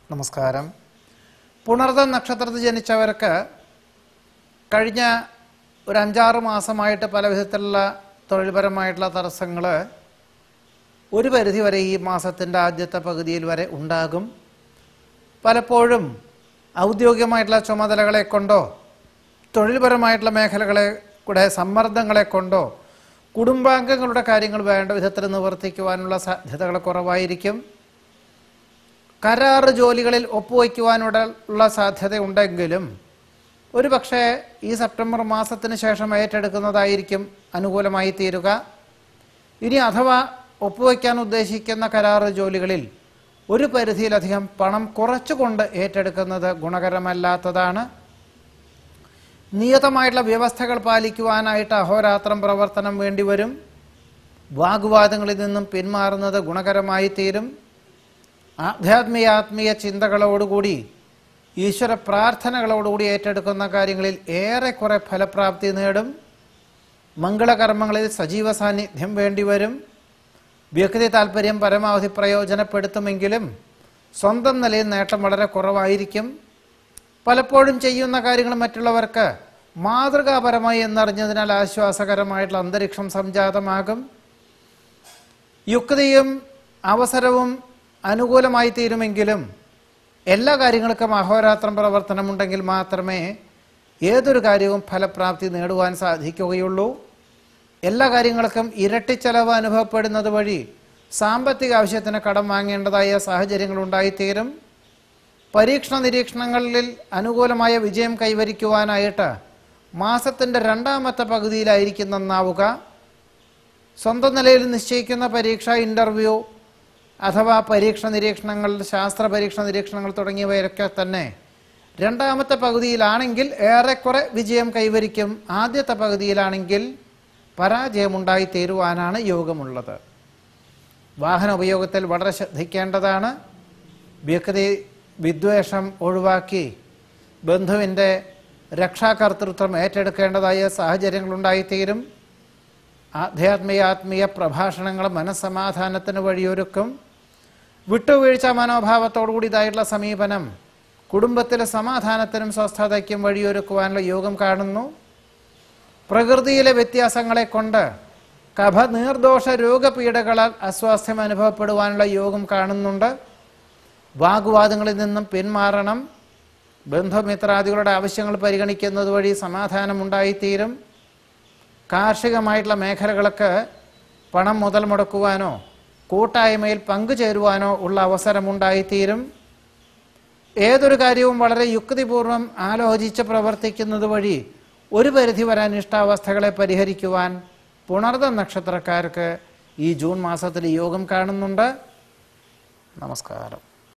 നമസ്കാരം പുണർദ നക്ഷത്രത്തിൽ ജനിച്ചവർക്ക് കഴിഞ്ഞ ഒരു അഞ്ചാറ് മാസമായിട്ട് പല വിധത്തിലുള്ള തൊഴിൽപരമായിട്ടുള്ള തടസ്സങ്ങൾ ഒരു പരിധി വരെ ഈ മാസത്തിൻ്റെ ആദ്യത്തെ പകുതിയിൽ വരെ ഉണ്ടാകും പലപ്പോഴും ഔദ്യോഗികമായിട്ടുള്ള ചുമതലകളെ കൊണ്ടോ തൊഴിൽപരമായിട്ടുള്ള മേഖലകളെ കൂടെ സമ്മർദ്ദങ്ങളെ കൊണ്ടോ കുടുംബാംഗങ്ങളുടെ കാര്യങ്ങൾ വേണ്ട വിധത്തിൽ നിവർത്തിക്കുവാനുള്ള സാധ്യതകൾ കുറവായിരിക്കും കരാറ് ജോലികളിൽ ഒപ്പുവയ്ക്കുവാനുള്ള ഉള്ള സാധ്യത ഉണ്ടെങ്കിലും ഒരു പക്ഷേ ഈ സെപ്റ്റംബർ മാസത്തിന് ശേഷം ഏറ്റെടുക്കുന്നതായിരിക്കും അനുകൂലമായി തീരുക ഇനി അഥവാ ഒപ്പുവയ്ക്കാൻ ഉദ്ദേശിക്കുന്ന കരാറ് ജോലികളിൽ ഒരു പരിധിയിലധികം പണം കുറച്ചുകൊണ്ട് ഏറ്റെടുക്കുന്നത് ഗുണകരമല്ലാത്തതാണ് നിയതമായിട്ടുള്ള വ്യവസ്ഥകൾ പാലിക്കുവാനായിട്ട് അഹോരാത്രം പ്രവർത്തനം വേണ്ടിവരും വാഗ്വാദങ്ങളിൽ നിന്നും പിന്മാറുന്നത് ഗുണകരമായി തീരും ആധ്യാത്മിക ആത്മീയ ചിന്തകളോടുകൂടി ഈശ്വര പ്രാർത്ഥനകളോടുകൂടി ഏറ്റെടുക്കുന്ന കാര്യങ്ങളിൽ ഏറെക്കുറെ ഫലപ്രാപ്തി നേടും മംഗളകർമ്മങ്ങളിൽ സജീവ സാന്നിധ്യം വേണ്ടിവരും വ്യക്തി താല്പര്യം പരമാവധി പ്രയോജനപ്പെടുത്തുമെങ്കിലും സ്വന്തം നിലയിൽ നേട്ടം വളരെ കുറവായിരിക്കും പലപ്പോഴും ചെയ്യുന്ന കാര്യങ്ങൾ മറ്റുള്ളവർക്ക് മാതൃകാപരമായി എന്നറിഞ്ഞതിനാൽ ആശ്വാസകരമായിട്ടുള്ള അന്തരീക്ഷം സംജാതമാകും യുക്തിയും അവസരവും അനുകൂലമായി തീരുമെങ്കിലും എല്ലാ കാര്യങ്ങൾക്കും അഹോരാത്രം പ്രവർത്തനമുണ്ടെങ്കിൽ മാത്രമേ ഏതൊരു കാര്യവും ഫലപ്രാപ്തി നേടുവാൻ സാധിക്കുകയുള്ളൂ എല്ലാ കാര്യങ്ങൾക്കും ഇരട്ടി ചെലവ് അനുഭവപ്പെടുന്നത് വഴി സാമ്പത്തിക ആവശ്യത്തിന് കടം വാങ്ങേണ്ടതായ സാഹചര്യങ്ങൾ ഉണ്ടായിത്തീരും പരീക്ഷണ നിരീക്ഷണങ്ങളിൽ അനുകൂലമായ വിജയം കൈവരിക്കുവാനായിട്ട് മാസത്തിൻ്റെ രണ്ടാമത്തെ പകുതിയിലായിരിക്കും നന്നാവുക സ്വന്തം നിലയിൽ നിശ്ചയിക്കുന്ന പരീക്ഷ ഇൻ്റർവ്യൂ അഥവാ പരീക്ഷ നിരീക്ഷണങ്ങൾ ശാസ്ത്ര പരീക്ഷണ നിരീക്ഷണങ്ങൾ തുടങ്ങിയവയൊക്കെ തന്നെ രണ്ടാമത്തെ പകുതിയിലാണെങ്കിൽ ഏറെക്കുറെ വിജയം കൈവരിക്കും ആദ്യത്തെ പകുതിയിലാണെങ്കിൽ പരാജയമുണ്ടായി തീരുവാനാണ് യോഗമുള്ളത് വാഹന ഉപയോഗത്തിൽ വളരെ ശ്രദ്ധിക്കേണ്ടതാണ് വ്യക്തി വിദ്വേഷം ഒഴിവാക്കി ബന്ധുവിൻ്റെ രക്ഷാകർത്തൃത്വം ഏറ്റെടുക്കേണ്ടതായ സാഹചര്യങ്ങളുണ്ടായിത്തീരും ആധ്യാത്മിക ആത്മീയ പ്രഭാഷണങ്ങൾ മനസ്സമാധാനത്തിന് വഴിയൊരുക്കും വിട്ടുവീഴ്ച മനോഭാവത്തോടുകൂടിയതായിട്ടുള്ള സമീപനം കുടുംബത്തിലെ സമാധാനത്തിനും സ്വസ്ഥതയ്ക്കും വഴിയൊരുക്കുവാനുള്ള യോഗം കാണുന്നു പ്രകൃതിയിലെ വ്യത്യാസങ്ങളെ കൊണ്ട് കഫ നീർദോഷ രോഗപീഠകളാൽ അസ്വാസ്ഥ്യം അനുഭവപ്പെടുവാനുള്ള യോഗം കാണുന്നുണ്ട് വാഗ്വാദങ്ങളിൽ നിന്നും പിന്മാറണം ബന്ധുമിത്രാദികളുടെ ആവശ്യങ്ങൾ പരിഗണിക്കുന്നത് വഴി സമാധാനമുണ്ടായിത്തീരും കാർഷികമായിട്ടുള്ള മേഖലകൾക്ക് പണം മുതൽ മുടക്കുവാനോ കൂട്ടായ്മയിൽ പങ്കുചേരുവാനോ ഉള്ള അവസരമുണ്ടായിത്തീരും ഏതൊരു കാര്യവും വളരെ യുക്തിപൂർവം ആലോചിച്ച് പ്രവർത്തിക്കുന്നത് വഴി ഒരു പരിധി വരെ അനിഷ്ടാവസ്ഥകളെ പരിഹരിക്കുവാൻ പുണർദ നക്ഷത്രക്കാർക്ക് ഈ ജൂൺ മാസത്തിൽ യോഗം കാണുന്നുണ്ട് നമസ്കാരം